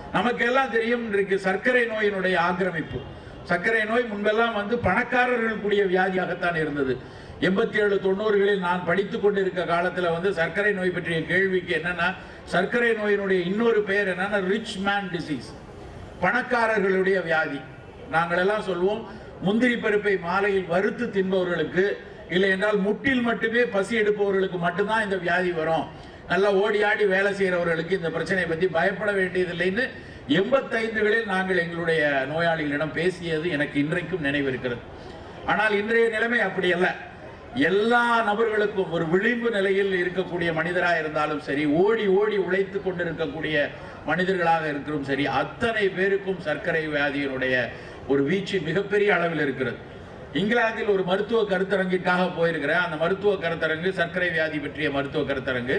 நமக்கெல்லாம் தெரியும் இன்றைக்கு சர்க்கரை நோயினுடைய ஆக்கிரமிப்பு சர்க்கரை நோய் முன்பெல்லாம் வந்து பணக்காரர்களுக்குரிய வியாதியாகத்தான் இருந்தது எண்பத்தி ஏழு தொண்ணூறுகளில் நான் படித்துக் கொண்டிருக்க காலத்துல வந்து சர்க்கரை நோய் பற்றிய கேள்விக்கு என்னன்னா சர்க்கரை நோயினுடைய இன்னொரு பெயர் என்னன்னா ரிச் மேன் டிசீஸ் பணக்காரர்களுடைய வியாதி நாங்கள் எல்லாம் சொல்வோம் முந்திரி பருப்பை மாலையில் வறுத்து தின்பவர்களுக்கு இல்லை என்றால் முட்டில் மட்டுமே பசி எடுப்பவர்களுக்கு மட்டும்தான் இந்த வியாதி வரும் நல்லா ஓடி ஆடி வேலை செய்கிறவர்களுக்கு இந்த பிரச்சனையை பற்றி பயப்பட வேண்டியதில்லைன்னு எண்பத்தைந்துகளில் நாங்கள் எங்களுடைய நோயாளிகளிடம் பேசியது எனக்கு இன்றைக்கும் நினைவிருக்கிறது ஆனால் இன்றைய நிலைமை அப்படி அல்ல எல்லா நபர்களுக்கும் ஒரு விளிம்பு நிலையில் இருக்கக்கூடிய மனிதராக இருந்தாலும் சரி ஓடி ஓடி உழைத்து கொண்டிருக்கக்கூடிய மனிதர்களாக இருக்கிறோம் சரி அத்தனை பேருக்கும் சர்க்கரை வியாதியினுடைய ஒரு வீச்சு மிகப்பெரிய அளவில் இருக்கிறது இங்கிலாந்தில் ஒரு மருத்துவ கருத்தரங்கிற்காக போயிருக்கிறேன் அந்த மருத்துவ கருத்தரங்கு சர்க்கரை வியாதி பற்றிய மருத்துவ கருத்தரங்கு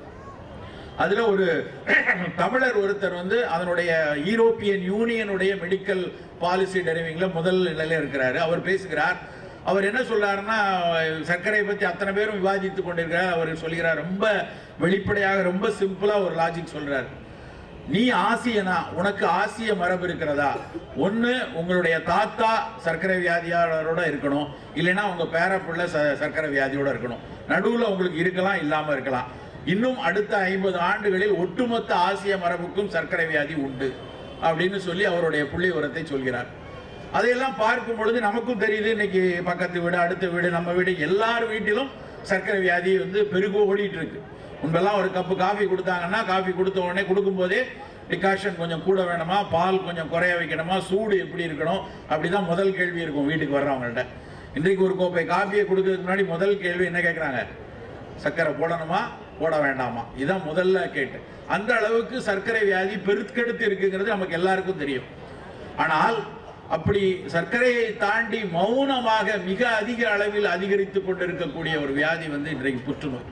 அதுல ஒரு தமிழர் ஒருத்தர் வந்து அதனுடைய யூரோப்பியன் யூனியனுடைய மெடிக்கல் பாலிசி டெரிவிங்ல முதல் நிலையில இருக்கிறாரு அவர் பேசுகிறார் அவர் என்ன சொல்றாருன்னா சர்க்கரை பத்தி அத்தனை பேரும் விவாதித்துக் கொண்டிருக்கிறார் அவர் சொல்கிறார் ரொம்ப வெளிப்படையாக ரொம்ப சிம்பிளா ஒரு லாஜிக் சொல்றாரு நீ ஆசியனா உனக்கு ஆசிய மரபு இருக்கிறதா ஒண்ணு உங்களுடைய தாத்தா சர்க்கரை வியாதியாளரோட இருக்கணும் இல்லைன்னா உங்க பேரப்புள்ள ச- சர்க்கரை வியாதியோட இருக்கணும் நடுவுல உங்களுக்கு இருக்கலாம் இல்லாம இருக்கலாம் இன்னும் அடுத்த ஐம்பது ஆண்டுகளில் ஒட்டுமொத்த ஆசிய மரபுக்கும் சர்க்கரை வியாதி உண்டு அப்படின்னு சொல்லி அவருடைய புள்ளி உரத்தை சொல்கிறார் அதையெல்லாம் பார்க்கும் பொழுது நமக்கும் தெரியுது இன்னைக்கு பக்கத்து வீடு அடுத்த வீடு நம்ம வீடு எல்லார் வீட்டிலும் சர்க்கரை வியாதி வந்து பெருகு ஓடிட்டு இருக்கு முன்பெல்லாம் ஒரு கப்பு காஃபி கொடுத்தாங்கன்னா காஃபி கொடுத்த உடனே கொடுக்கும்போதே டிகாஷன் கொஞ்சம் கூட வேணுமா பால் கொஞ்சம் குறைய வைக்கணுமா சூடு எப்படி இருக்கணும் அப்படிதான் முதல் கேள்வி இருக்கும் வீட்டுக்கு வர்றவங்கள்ட்ட இன்றைக்கு ஒரு கோப்பை காஃபியை கொடுக்கறதுக்கு முன்னாடி முதல் கேள்வி என்ன கேட்குறாங்க சர்க்கரை போடணுமா போட வேண்டாமா இதான் முதல்ல கேட்டு அந்த அளவுக்கு சர்க்கரை வியாதி பெருக்கெடுத்து இருக்குங்கிறது நமக்கு எல்லாருக்கும் தெரியும் ஆனால் அப்படி சர்க்கரையை தாண்டி மௌனமாக மிக அதிக அளவில் அதிகரித்து கொண்டிருக்கக்கூடிய ஒரு வியாதி வந்து இன்றைக்கு புற்றுநோய்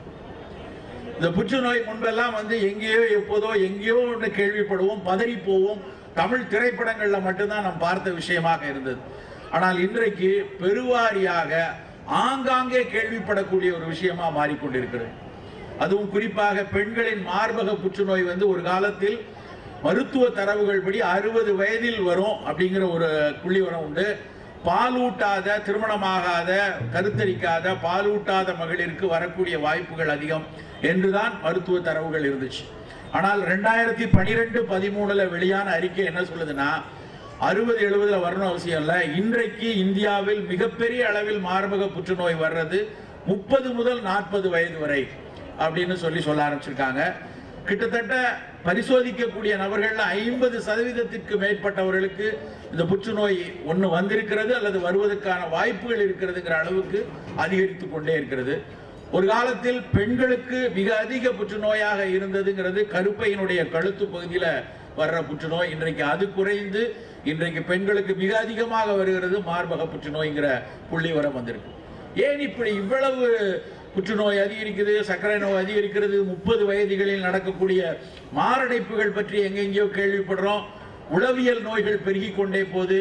இந்த புற்றுநோய் முன்பெல்லாம் வந்து எங்கேயோ எப்போதோ எங்கேயோ ஒன்று கேள்விப்படுவோம் பதறி போவோம் தமிழ் திரைப்படங்கள்ல மட்டும்தான் நாம் பார்த்த விஷயமாக இருந்தது ஆனால் இன்றைக்கு பெருவாரியாக ஆங்காங்கே கேள்விப்படக்கூடிய ஒரு விஷயமா மாறிக்கொண்டிருக்கிறது அதுவும் குறிப்பாக பெண்களின் மார்பக புற்றுநோய் வந்து ஒரு காலத்தில் மருத்துவ தரவுகள் படி அறுபது வயதில் வரும் அப்படிங்கிற ஒரு புள்ளிவரம் உண்டு பாலூட்டாத திருமணமாகாத கருத்தரிக்காத பாலூட்டாத மகளிருக்கு வரக்கூடிய வாய்ப்புகள் அதிகம் என்றுதான் மருத்துவ தரவுகள் இருந்துச்சு ஆனால் ரெண்டாயிரத்தி பனிரெண்டு பதிமூணுல வெளியான அறிக்கை என்ன சொல்லுதுன்னா அறுபது எழுபதுல வரணும் அவசியம் இல்லை இன்றைக்கு இந்தியாவில் மிகப்பெரிய அளவில் மார்பக புற்றுநோய் வர்றது முப்பது முதல் நாற்பது வயது வரை அப்படின்னு சொல்லி சொல்ல ஆரம்பிச்சிருக்காங்க கிட்டத்தட்ட பரிசோதிக்கக்கூடிய நபர்கள்ல ஐம்பது சதவீதத்திற்கு மேற்பட்டவர்களுக்கு இந்த புற்றுநோய் ஒன்று வந்திருக்கிறது அல்லது வருவதற்கான வாய்ப்புகள் இருக்கிறதுங்கிற அளவுக்கு அதிகரித்து கொண்டே இருக்கிறது ஒரு காலத்தில் பெண்களுக்கு மிக அதிக புற்றுநோயாக இருந்ததுங்கிறது கருப்பையினுடைய கழுத்து பகுதியில வர்ற புற்றுநோய் இன்றைக்கு அது குறைந்து இன்றைக்கு பெண்களுக்கு மிக அதிகமாக வருகிறது மார்பக புற்றுநோய்ங்கிற புள்ளி வரம் வந்திருக்கு ஏன் இப்படி இவ்வளவு புற்றுநோய் அதிகரிக்குது சர்க்கரை நோய் அதிகரிக்கிறது முப்பது வயதுகளில் நடக்கக்கூடிய மாரடைப்புகள் பற்றி எங்கெங்கேயோ கேள்விப்படுறோம் உளவியல் நோய்கள் பெருகி கொண்டே போகுது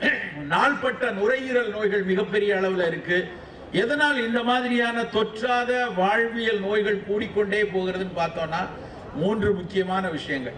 நாள்பட்ட நுரையீரல் நோய்கள் மிகப்பெரிய அளவில் இருக்கு எதனால் இந்த மாதிரியான தொற்றாத வாழ்வியல் நோய்கள் கூடிக்கொண்டே போகிறதுன்னு பார்த்தோம்னா மூன்று முக்கியமான விஷயங்கள்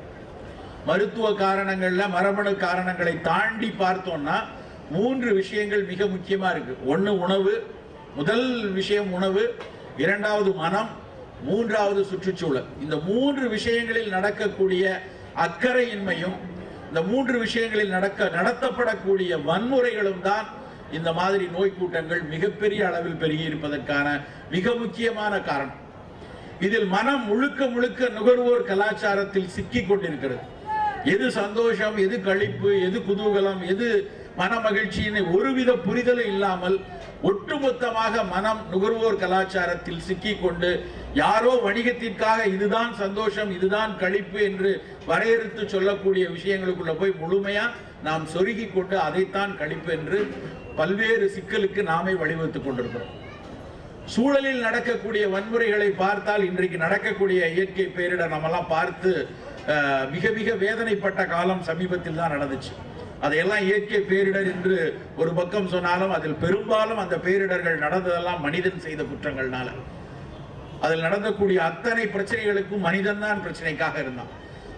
மருத்துவ காரணங்கள்ல மரபணு காரணங்களை தாண்டி பார்த்தோம்னா மூன்று விஷயங்கள் மிக முக்கியமா இருக்கு ஒண்ணு உணவு முதல் விஷயம் உணவு இரண்டாவது மனம் மூன்றாவது சுற்றுச்சூழல் இந்த மூன்று விஷயங்களில் நடக்கக்கூடிய அக்கறையின்மையும் இந்த மூன்று விஷயங்களில் நடக்க நடத்தப்படக்கூடிய வன்முறைகளும் தான் இந்த மாதிரி நோய் கூட்டங்கள் மிகப்பெரிய அளவில் பெருகி இருப்பதற்கான மிக முக்கியமான காரணம் இதில் மனம் முழுக்க முழுக்க நுகர்வோர் கலாச்சாரத்தில் சிக்கிக் கொண்டிருக்கிறது எது சந்தோஷம் எது களிப்பு எது குதூகலம் எது மன மகிழ்ச்சின்னு ஒருவித புரிதலும் இல்லாமல் ஒட்டுமொத்தமாக மனம் நுகர்வோர் கலாச்சாரத்தில் சிக்கிக் கொண்டு யாரோ வணிகத்திற்காக இதுதான் சந்தோஷம் இதுதான் களிப்பு என்று வரையறுத்து சொல்லக்கூடிய விஷயங்களுக்குள்ள போய் முழுமையா நாம் சொருகி கொண்டு அதைத்தான் களிப்பு என்று பல்வேறு சிக்கலுக்கு நாமே வழிவகுத்துக் கொண்டிருக்கிறோம் சூழலில் நடக்கக்கூடிய வன்முறைகளை பார்த்தால் இன்றைக்கு நடக்கக்கூடிய இயற்கை பேரிடர் நம்மெல்லாம் பார்த்து அஹ், மிக மிக வேதனைப்பட்ட காலம் சமீபத்தில் தான் நடந்துச்சு அதையெல்லாம் இயற்கை பேரிடர் என்று ஒரு பக்கம் சொன்னாலும் அதில் பெரும்பாலும் அந்த பேரிடர்கள் நடந்ததெல்லாம் மனிதன் செய்த குற்றங்கள்னால அதில் நடந்தக்கூடிய அத்தனை பிரச்சனைகளுக்கும் மனிதன் தான் பிரச்சனைக்காக இருந்தான்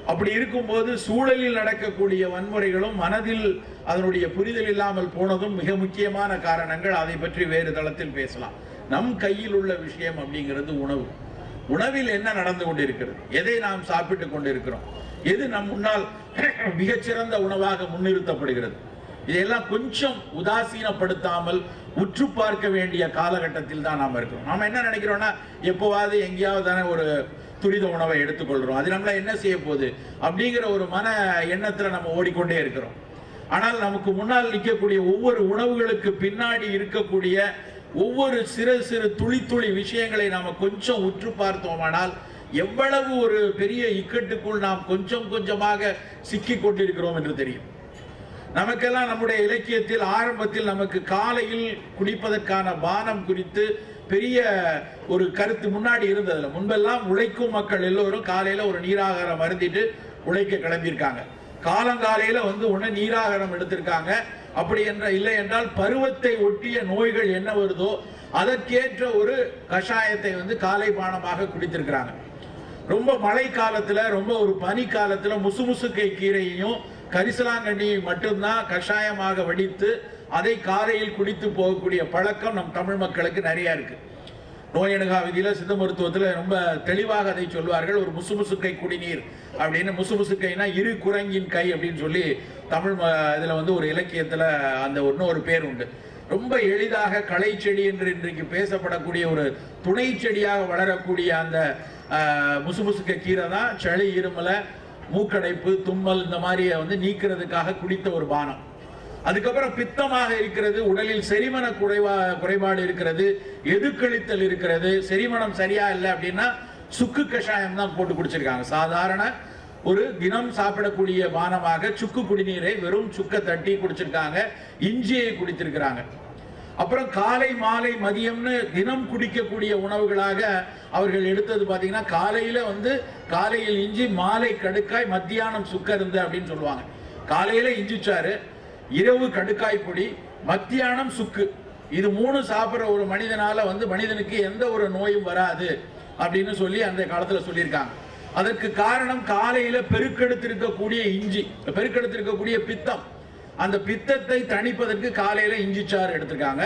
அப்படி இருக்கும்போது சூழலில் நடக்கக்கூடிய வன்முறைகளும் மனதில் அதனுடைய புரிதல் இல்லாமல் போனதும் மிக முக்கியமான காரணங்கள் அதை பற்றி வேறு தளத்தில் பேசலாம் நம் கையில் உள்ள விஷயம் அப்படிங்கிறது உணவு உணவில் என்ன நடந்து கொண்டிருக்கிறது எதை நாம் சாப்பிட்டுக் கொண்டிருக்கிறோம் எது நம் முன்னால் மிகச்சிறந்த உணவாக முன்னிறுத்தப்படுகிறது இதையெல்லாம் கொஞ்சம் உதாசீனப்படுத்தாமல் உற்று பார்க்க வேண்டிய காலகட்டத்தில் தான் நாம் இருக்கிறோம் நாம என்ன நினைக்கிறோம்னா எப்போவாவது எங்கேயாவது தானே ஒரு துரித உணவை எடுத்துக்கொள்கிறோம் அது நம்மள என்ன செய்ய போகுது அப்படிங்கிற ஒரு மன எண்ணத்துல நம்ம ஓடிக்கொண்டே இருக்கிறோம் ஆனால் நமக்கு முன்னால் நிற்கக்கூடிய ஒவ்வொரு உணவுகளுக்கு பின்னாடி இருக்கக்கூடிய ஒவ்வொரு சிறு சிறு துளி துளி விஷயங்களை நாம கொஞ்சம் உற்று பார்த்தோமானால் எவ்வளவு ஒரு பெரிய இக்கட்டுக்குள் நாம் கொஞ்சம் கொஞ்சமாக சிக்கிக் கொண்டிருக்கிறோம் என்று தெரியும் நமக்கெல்லாம் நம்முடைய இலக்கியத்தில் ஆரம்பத்தில் நமக்கு காலையில் குடிப்பதற்கான பானம் குறித்து பெரிய ஒரு கருத்து முன்னாடி இருந்ததுல முன்பெல்லாம் உழைக்கும் மக்கள் எல்லோரும் காலையில ஒரு நீராகாரம் அருந்திட்டு உழைக்க கிளம்பியிருக்காங்க காலங்காலையில வந்து உடனே நீராகாரம் எடுத்திருக்காங்க அப்படி என்ற இல்லை என்றால் பருவத்தை ஒட்டிய நோய்கள் என்ன வருதோ அதற்கேற்ற ஒரு கஷாயத்தை வந்து காலை பானமாக குடித்திருக்கிறாங்க ரொம்ப மழை காலத்துல ரொம்ப ஒரு பனி காலத்துல முசுமுசுக்கை கீரையையும் கரிசலாங்கண்ணியை மட்டும்தான் கஷாயமாக வடித்து அதை காலையில் குடித்து போகக்கூடிய பழக்கம் நம் தமிழ் மக்களுக்கு நிறைய இருக்கு நோயணுகா விதியில சித்த மருத்துவத்துல ரொம்ப தெளிவாக அதை சொல்வார்கள் ஒரு முசுமுசுக்கை குடிநீர் அப்படின்னு முசுமுசுக்கைனா இரு குரங்கின் கை அப்படின்னு சொல்லி தமிழ் ம- இதுல வந்து ஒரு இலக்கியத்துல அந்த இன்னொரு பேர் உண்டு ரொம்ப எளிதாக களை செடி என்று இன்றைக்கு பேசப்படக்கூடிய ஒரு துணை செடியாக வளரக்கூடிய அந்த ஆஹ், முசுமுசுக்கை கீரை தான் சளி இருமலை மூக்கடைப்பு தும்மல் இந்த மாதிரி வந்து நீக்கிறதுக்காக குடித்த ஒரு பானம் அதுக்கப்புறம் பித்தமாக இருக்கிறது உடலில் செரிமன குறைவா குறைபாடு இருக்கிறது எதுக்களித்தல் இருக்கிறது செரிமனம் சரியா இல்லை அப்படின்னா சுக்கு கஷாயம் தான் போட்டு குடிச்சிருக்காங்க சாதாரண ஒரு தினம் சாப்பிடக்கூடிய பானமாக சுக்கு குடிநீரை வெறும் சுக்க தட்டி குடிச்சிருக்காங்க இஞ்சியை குடித்திருக்கிறாங்க அப்புறம் காலை மாலை மதியம்னு தினம் குடிக்கக்கூடிய உணவுகளாக அவர்கள் எடுத்தது பார்த்தீங்கன்னா காலையில வந்து காலையில் இஞ்சி மாலை கடுக்காய் மத்தியானம் சுக்கருந்து அப்படின்னு சொல்லுவாங்க காலையில இஞ்சி சாறு இரவு கடுக்காய் பொடி மத்தியானம் சுக்கு இது மூணு சாப்பிட்ற ஒரு மனிதனால வந்து மனிதனுக்கு எந்த ஒரு நோயும் வராது அப்படின்னு சொல்லி அந்த காலத்துல சொல்லியிருக்காங்க அதற்கு காரணம் காலையில பெருக்கெடுத்திருக்கக்கூடிய இஞ்சி பெருக்கெடுத்திருக்கக்கூடிய பித்தம் அந்த பித்தத்தை தணிப்பதற்கு காலையில இஞ்சி சாறு எடுத்திருக்காங்க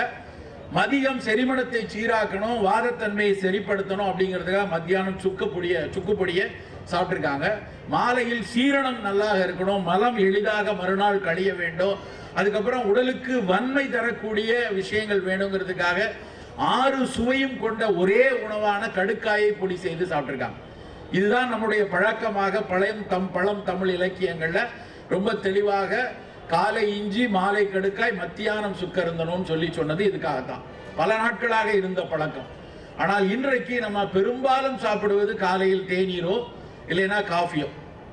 மதியம் செரிமணத்தை சீராக்கணும் வாதத்தன்மையை சரிப்படுத்தணும் அப்படிங்கிறதுக்காக மத்தியானம் சுக்கு பொடிய சுக்கு பொடியை சாப்பிட்டிருக்காங்க மாலையில் சீரணம் நல்லாக இருக்கணும் மலம் எளிதாக மறுநாள் கழிய வேண்டும் அதுக்கப்புறம் உடலுக்கு வன்மை தரக்கூடிய விஷயங்கள் வேணுங்கிறதுக்காக ஆறு சுவையும் கொண்ட ஒரே உணவான கடுக்காயை பொடி செய்து சாப்பிட்டிருக்காங்க இதுதான் நம்முடைய பழக்கமாக பழையம் தம் பழம் தமிழ் இலக்கியங்கள்ல ரொம்ப தெளிவாக காலை இஞ்சி மாலை கடுக்காய் மத்தியானம் சுக்கருந்தனும் சொல்லி சொன்னது இதுக்காகத்தான் பல நாட்களாக இருந்த பழக்கம் ஆனால் இன்றைக்கு நம்ம பெரும்பாலும் சாப்பிடுவது காலையில் தேநீரோ இல்லைன்னா காஃபியோ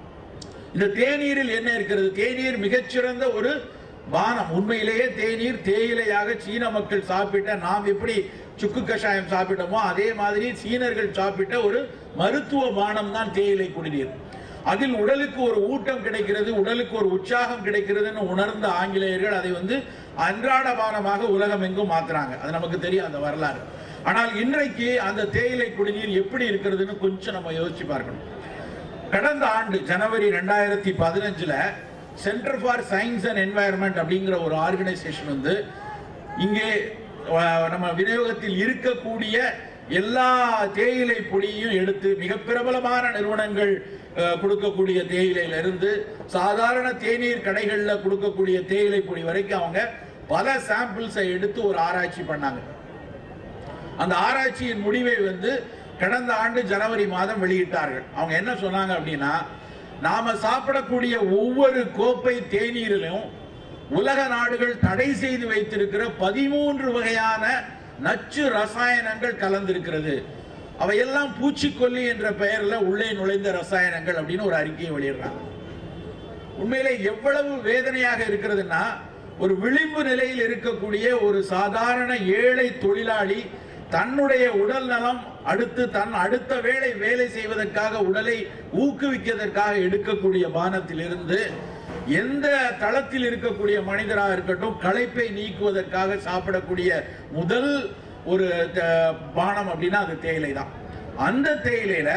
இந்த தேநீரில் என்ன இருக்கிறது தேநீர் மிகச்சிறந்த ஒரு பானம் உண்மையிலேயே தேநீர் தேயிலையாக சீன மக்கள் சாப்பிட்ட நாம் எப்படி சுக்கு கஷாயம் சாப்பிட்டோமோ அதே மாதிரி சீனர்கள் சாப்பிட்ட ஒரு மருத்துவ பானம் தான் தேயிலை குடிநீர் அதில் உடலுக்கு ஒரு ஊட்டம் கிடைக்கிறது உடலுக்கு ஒரு உற்சாகம் கிடைக்கிறதுன்னு உணர்ந்த ஆங்கிலேயர்கள் அதை வந்து அன்றாட பானமாக உலகம் எங்கும் மாத்துறாங்க அது நமக்கு தெரியும் அந்த வரலாறு ஆனால் இன்றைக்கு அந்த தேயிலை குடிநீர் எப்படி இருக்கிறதுன்னு கொஞ்சம் நம்ம யோசிச்சு பார்க்கணும் கடந்த ஆண்டு ஜனவரி ரெண்டாயிரத்தி பதினஞ்சுல Centre for Science and Environment அப்படிங்கிற ஒரு ஆர்கனைசேஷன் வந்து இங்கே அஹ், நம்ம விநியோகத்தில் இருக்கக்கூடிய எல்லா தேயிலை பொடியையும் எடுத்து மிக பிரபலமான நிறுவனங்கள் அஹ், கொடுக்கக்கூடிய தேயிலையில இருந்து சாதாரண தேநீர் கடைகள்ல கொடுக்கக்கூடிய தேயிலை பொடி வரைக்கும் அவங்க பல சாம்பிள்ஸை எடுத்து ஒரு ஆராய்ச்சி பண்ணாங்க அந்த ஆராய்ச்சியின் முடிவை வந்து கடந்த ஆண்டு ஜனவரி மாதம் வெளியிட்டார்கள் அவங்க என்ன சொன்னாங்க அப்படின்னா நாம சாப்பிடக்கூடிய ஒவ்வொரு கோப்பை தேநீரிலும் உலக நாடுகள் தடை செய்து வைத்திருக்கிற பதிமூன்று வகையான நச்சு ரசாயனங்கள் கலந்திருக்கிறது அவையெல்லாம் பூச்சிக்கொல்லி என்ற பெயர்ல உள்ளே நுழைந்த ரசாயனங்கள் அப்படின்னு ஒரு அறிக்கையை வெளியிடுறாங்க உண்மையிலே எவ்வளவு வேதனையாக இருக்கிறதுன்னா ஒரு விளிம்பு நிலையில் இருக்கக்கூடிய ஒரு சாதாரண ஏழை தொழிலாளி தன்னுடைய உடல் நலம் அடுத்து தன் அடுத்த வேளை வேலை செய்வதற்காக உடலை ஊக்குவிக்கிறதற்காக எடுக்கக்கூடிய பானத்திலிருந்து எந்த தளத்தில் இருக்கக்கூடிய மனிதராக இருக்கட்டும் களைப்பை நீக்குவதற்காக சாப்பிடக்கூடிய முதல் ஒரு த- பானம் அப்படின்னா அது தேயிலை தான் அந்த தேயிலையில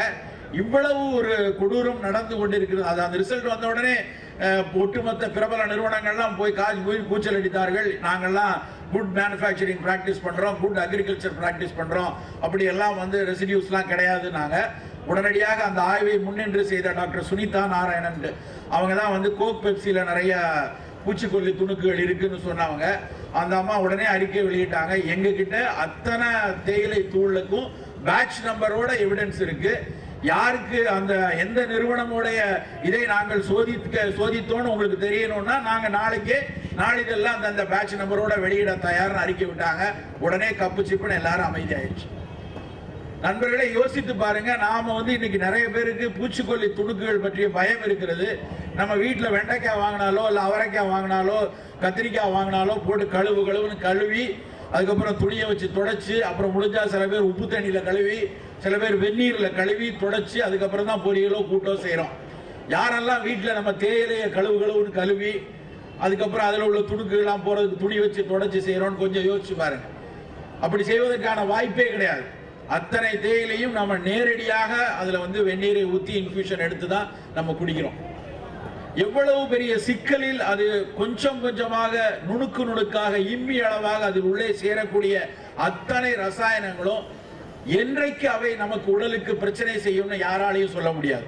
இவ்வளவு ஒரு கொடூரம் நடந்து கொண்டிருக்கிறது அது அந்த ரிசல்ட் வந்த உடனே அஹ், ஒட்டுமொத்த பிரபல நிறுவனங்கள்லாம் போய் காஜ் போய் கூச்சல் அடித்தார்கள் நாங்கள்லாம் குட் மேனுஃபேக்சரிங் பிராக்டிஸ் பண்றோம் குட் அக்ரிகல்ச்சர் பிராக்டிஸ் பண்றோம் அப்படி எல்லாம் வந்து ரெசிடியூஸ்லாம் கிடையாது நாங்க உடனடியாக அந்த ஆய்வை முன்னின்று செய்த டாக்டர் சுனிதா நாராயணன் அவங்க தான் வந்து கோக் பெப்சில நிறைய பூச்சிக்கொல்லி துணுக்குகள் இருக்குன்னு சொன்னவங்க அந்த அம்மா உடனே அறிக்கை வெளியிட்டாங்க எங்க கிட்ட அத்தனை தேயிலை தூளுக்கும் பேட்ச் நம்பரோட எவிடன்ஸ் இருக்கு யாருக்கு அந்த எந்த நிறுவனமுடைய இதை நாங்கள் சோதிக்க சோதித்தோன்னு உங்களுக்கு தெரியணும்னா நாங்க நாளைக்கே நாளிதெல்லாம் அந்த அந்த பேட்ச் நம்பரோட வெளியிட தயார்னு அறிக்கை விட்டாங்க உடனே கப்பு சிப்புன்னு எல்லாரும் அமைதியாயிடுச்சு நண்பர்களே யோசித்து பாருங்க நாம வந்து இன்னைக்கு நிறைய பேருக்கு பூச்சிக்கொல்லி துணுக்குகள் பற்றிய பயம் இருக்கிறது நம்ம வீட்டில் வெண்டைக்காய் வாங்கினாலோ இல்லை அவரைக்காய் வாங்கினாலோ கத்திரிக்காய் வாங்கினாலோ போட்டு கழுவு கழுவுன்னு கழுவி அதுக்கப்புறம் துணியை வச்சு தொடச்சி அப்புறம் முடிஞ்சா சில பேர் உப்பு தண்ணியில கழுவி சில பேர் வெந்நீர்ல கழுவி தொடச்சி அதுக்கப்புறம் தான் பொரியலோ கூட்டோ செய்றோம் யாரெல்லாம் வீட்டில் நம்ம தேயிலையை கழுவு கழுவுன்னு கழுவி அதுக்கப்புறம் அதில் உள்ள துணுக்குகள்லாம் போறதுக்கு துணி வச்சு தொடச்சி செய்றோம்னு கொஞ்சம் யோசிச்சு பாருங்க அப்படி செய்வதற்கான வாய்ப்பே கிடையாது அத்தனை தேயிலையும் நம்ம நேரடியாக அதுல வந்து வெந்நீரை ஊத்தி இன்ஃபியூஷன் எடுத்து தான் நம்ம குடிக்கிறோம் எவ்வளவு பெரிய சிக்கலில் அது கொஞ்சம் கொஞ்சமாக நுணுக்கு நுணுக்காக இம்மி அளவாக அதில் உள்ளே சேரக்கூடிய அத்தனை ரசாயனங்களும் என்றைக்கு அவை நமக்கு உடலுக்கு பிரச்சனை செய்யும்னு யாராலையும் சொல்ல முடியாது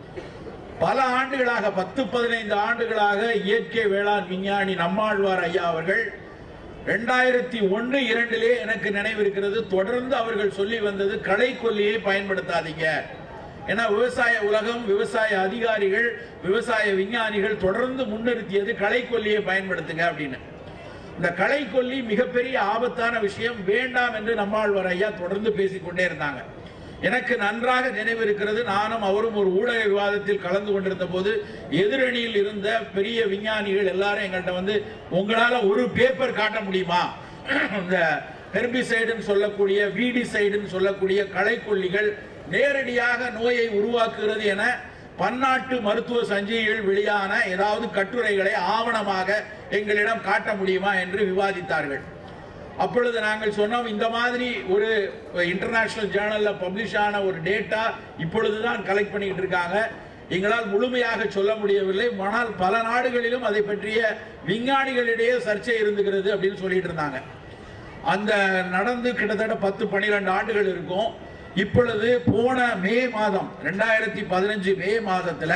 பல ஆண்டுகளாக பத்து பதினைந்து ஆண்டுகளாக இயற்கை வேளாண் விஞ்ஞானி நம்மாழ்வார் ஐயா அவர்கள் ரெண்டாயிரத்தி ஒன்று இரண்டிலே எனக்கு நினைவிருக்கிறது தொடர்ந்து அவர்கள் சொல்லி வந்தது களை கொல்லியை பயன்படுத்தாதீங்க ஏன்னா விவசாய உலகம் விவசாய அதிகாரிகள் விவசாய விஞ்ஞானிகள் தொடர்ந்து முன்னிறுத்தியது களை கொல்லியை பயன்படுத்துங்க அப்படின்னு இந்த களை கொல்லி மிகப்பெரிய ஆபத்தான விஷயம் வேண்டாம் என்று நம்மாழ்வார் ஐயா தொடர்ந்து பேசிக்கொண்டே இருந்தாங்க எனக்கு நன்றாக நினைவிருக்கிறது நானும் அவரும் ஒரு ஊடக விவாதத்தில் கலந்து கொண்டிருந்த போது எதிரணியில் இருந்த பெரிய விஞ்ஞானிகள் எல்லாரும் எங்கள்கிட்ட வந்து உங்களால ஒரு பேப்பர் காட்ட முடியுமா இந்த ஹெர்பிசைடுன்னு சொல்லக்கூடிய வீடிசைடுன்னு சொல்லக்கூடிய களைக்கொல்லிகள் நேரடியாக நோயை உருவாக்குகிறது என பன்னாட்டு மருத்துவ சஞ்சிகைகள் வெளியான ஏதாவது கட்டுரைகளை ஆவணமாக எங்களிடம் காட்ட முடியுமா என்று விவாதித்தார்கள் அப்பொழுது நாங்கள் சொன்னோம் இந்த மாதிரி ஒரு இன்டர்நேஷனல் ஜேர்னல்ல பப்ளிஷ் ஆன ஒரு டேட்டா இப்பொழுதுதான் கலெக்ட் பண்ணிட்டு இருக்காங்க எங்களால் முழுமையாக சொல்ல முடியவில்லை ஆனால் பல நாடுகளிலும் அதை பற்றிய விஞ்ஞானிகளிடையே சர்ச்சை இருந்துகிறது அப்படின்னு சொல்லிட்டு இருந்தாங்க அந்த நடந்து கிட்டத்தட்ட பத்து பன்னிரெண்டு ஆண்டுகள் இருக்கும் இப்பொழுது போன மே மாதம் ரெண்டாயிரத்தி பதினஞ்சு மே மாதத்துல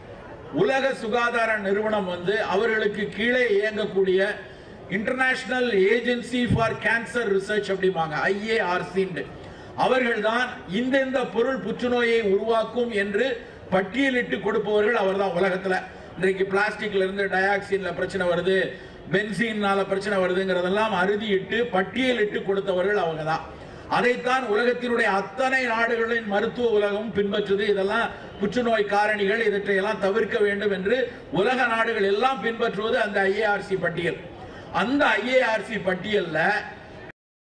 உலக சுகாதார நிறுவனம் வந்து அவர்களுக்கு கீழே இயங்கக்கூடிய International Agency for Cancer Research அப்படிம்பாங்க ஐஏஆர்சின்னு அவர்கள் தான் இந்தெந்த பொருள் புற்றுநோயை உருவாக்கும் என்று பட்டியலிட்டு கொடுப்பவர்கள் அவர்தான் உலகத்துல இன்றைக்கு பிளாஸ்டிக்ல இருந்து டயாக்சின்ல பிரச்சனை வருது பென்சீன்னால பிரச்சனை வருதுங்கிறதெல்லாம் அறுதியிட்டு பட்டியலிட்டு கொடுத்தவர்கள் அவங்க தான் அதைத்தான் உலகத்தினுடைய அத்தனை நாடுகளின் மருத்துவ உலகம் பின்பற்றுது இதெல்லாம் புற்றுநோய் காரணிகள் இவற்றையெல்லாம் தவிர்க்க வேண்டும் என்று உலக நாடுகள் எல்லாம் பின்பற்றுவது அந்த ஐஏஆர்சி பட்டியல் அந்த ஐஏஆர்சி பட்டியல்ல